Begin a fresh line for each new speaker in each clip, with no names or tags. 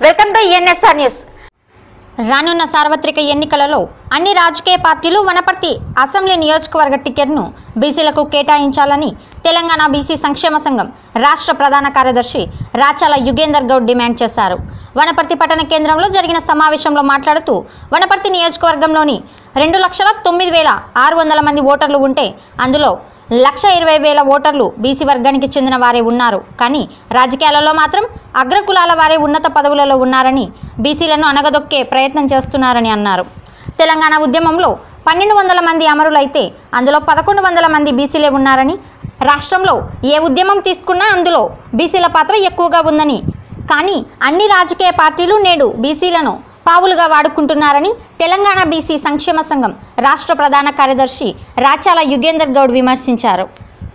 Welcome to NSR news
రానున్న సార్వత్రిక ఎన్నికలలో అన్ని రాజకీయ పార్టీలు వనపర్తి అసెంబ్లీ నియోజకవర్గ టికెట్ను బీసీలకు కేటాయించాలని తెలంగాణ బీసీ సంక్షేమ సంఘం రాష్ట్ర ప్రధాన కార్యదర్శి రాచాల యుగేందర్ గౌడ్ డిమాండ్ చేశారు వనపర్తి పట్టణ కేంద్రంలో జరిగిన సమావేశంలో మాట్లాడుతూ వనపర్తి నియోజకవర్గంలోని రెండు లక్షల తొమ్మిది వేల ఆరు వందల మంది ఓటర్లు ఉంటే అందులో లక్ష ఇరవై వేల ఓటర్లు బీసీ వర్గానికి చెందిన వారే ఉన్నారు కానీ రాజకీయాలలో మాత్రం అగ్రకులాల వారే ఉన్నత పదవులలో ఉన్నారని బీసీలను అనగదొక్కే ప్రయత్నం చేస్తున్నారని అన్నారు తెలంగాణ ఉద్యమంలో పన్నెండు వందల మంది అమరులైతే అందులో పదకొండు వందల మంది బీసీలే ఉన్నారని రాష్ట్రంలో ఏ ఉద్యమం తీసుకున్నా అందులో బీసీల పాత్ర ఎక్కువగా ఉందని కానీ అన్ని రాజకీయ పార్టీలు నేడు బీసీలను పావులుగా వాడుకుంటున్నారని తెలంగాణ బీసీ సంక్షేమ సంఘం రాష్ట్ర ప్రధాన కార్యదర్శి రాచాల యుగేందర్ గౌడ్ విమర్శించారు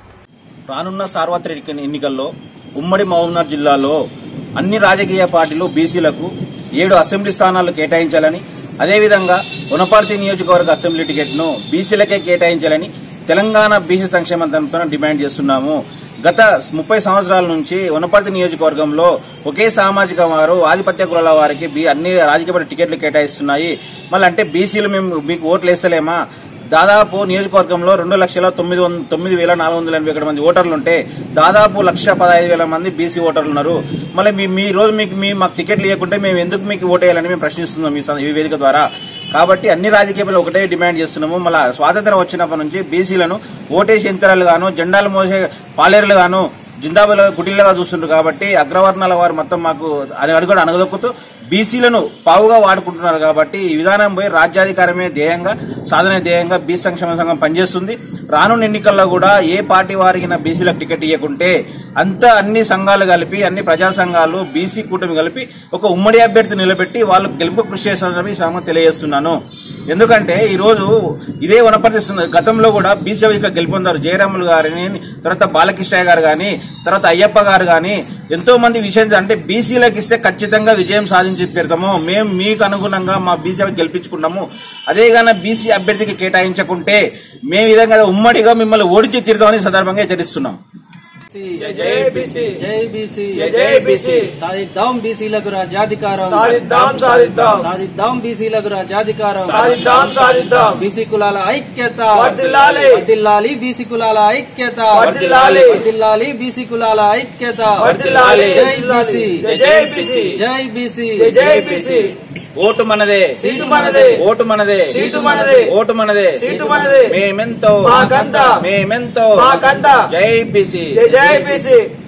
రానున్న సార్వత్రిక ఎన్నికల్లో ఉమ్మడి మహబూబ్నగర్ జిల్లాలో అన్ని రాజకీయ పార్టీలు బీసీలకు ఏడు అసెంబ్లీ స్థానాలు కేటాయించాలని అదేవిధంగా వనపర్తి నియోజకవర్గ అసెంబ్లీ టికెట్ను బీసీలకే కేటాయించాలని తెలంగాణ బీసీ సంక్షేమ తరఫున డిమాండ్ చేస్తున్నాము గత ముప్పై సంవత్సరాల నుంచి వనపర్తి నియోజకవర్గంలో ఒకే సామాజిక వారు ఆధిపత్య కులాల వారికి బీ- అన్ని రాజకీయ పార్టీ టికెట్లు కేటాయిస్తున్నాయి మళ్ళీ అంటే బీసీలు మేము మీకు ఓట్లు వేస్తలేమా దాదాపు నియోజకవర్గంలో రెండు లక్షల తొమ్మిది వంద తొమ్మిది వేల నాలుగు వందల ఎనభై ఒకటి మంది ఓటర్లు ఉంటే దాదాపు లక్ష పదహైదు వేల మంది బీసీ ఓటర్లు ఉన్నారు మళ్ళీ మీ మీ రోజు మీకు మీ మాకు టికెట్లు ఇవ్వకుంటే మేము ఎందుకు మీకు ఓటేయాలని మేము ప్రశ్నిస్తున్నాం ఈ సం- ఈ వేదిక ద్వారా కాబట్టి అన్ని రాజకీయ పార్టీలు ఒకటే డిమాండ్ చేస్తున్నాము మళ్ళీ స్వాతంత్రం వచ్చినప్పటి నుంచి బీసీలను ఓటేసి యంత్రాలు గాను జెండాలు మోసే పాలేరులు గాను జిందాబాద్ గుడిలుగా చూస్తుండ్రు కాబట్టి అగ్రవర్ణాల వారు మొత్తం మాకు అడుగుడు అనగదొక్కుతూ బీసీలను పావుగా వాడుకుంటున్నారు కాబట్టి ఈ విధానం పోయి రాజ్యాధికారమే ధ్యేయంగా సాధన ధ్యేయంగా బీసీ సంక్షేమ సంఘం పనిచేస్తుంది రానున్న ఎన్నికల్లో కూడా ఏ పార్టీ వారికి బీసీలకు టికెట్ ఇవ్వకుంటే అంతా అన్ని సంఘాలు కలిపి అన్ని ప్రజా సంఘాలు బీసీ కూటమి కలిపి ఒక ఉమ్మడి అభ్యర్థి నిలబెట్టి వాళ్ళు గెలుపు కృషి చేస్తారని ఈ సంఘం తెలియజేస్తున్నాను ఎందుకంటే ఈ రోజు ఇదే వనపరిస్తుంది గతంలో కూడా బీసీ వేదిక గెలుపొందారు జయరాములు గారిని తర్వాత బాలకృష్ణయ్య గారు గాని తర్వాత అయ్యప్ప గారు గాని ఎంతో మంది విషయం అంటే బీసీలకు ఇస్తే ఖచ్చితంగా విజయం సాధించి పెడతాము మేము మీకు అనుగుణంగా మా బీసీ గెలిపించుకున్నాము అదే గాన బీసీ అభ్యర్థికి కేటాయించకుంటే మేము ఈ విధంగా ఉమ్మడిగా మిమ్మల్ని ఓడించి తీరుతామని ఈ సందర్భంగా హెచ్చరిస్తున్నాం
జై బీసీ
జై బీసీ
జై బీసీ
సాధిద్దాం బీసీలకు రాజ్యాధికారం
సాధిద్దాం సాధిద్దాం
సాధిద్దాం బీసీలకు రాజ్యాధికారం
సాధిద్దాం సాధిద్దాం
బీసీ కులాల ఐక్యత
వర్ధిల్లాలి.
వర్ధిల్లాలి బీసీ కులాల ఐక్యత
వర్ధిల్లాలి.
వర్ధిల్లాలి బీసీ కులాల ఐక్యత
వర్ధిల్లాలి.
జై బీసీ
జై బీసీ
జై బీసీ
జై బీసీ
ఓటు మనదే
సీటు మనదే.
ఓటు మనదే
సీటు మనదే.
ఓటు మనదే
సీటు మనదే.
మేమెంతో
మాకంతా.
మేమెంతో
మాకంతా.
జై బీసీ
జై జై బీసీ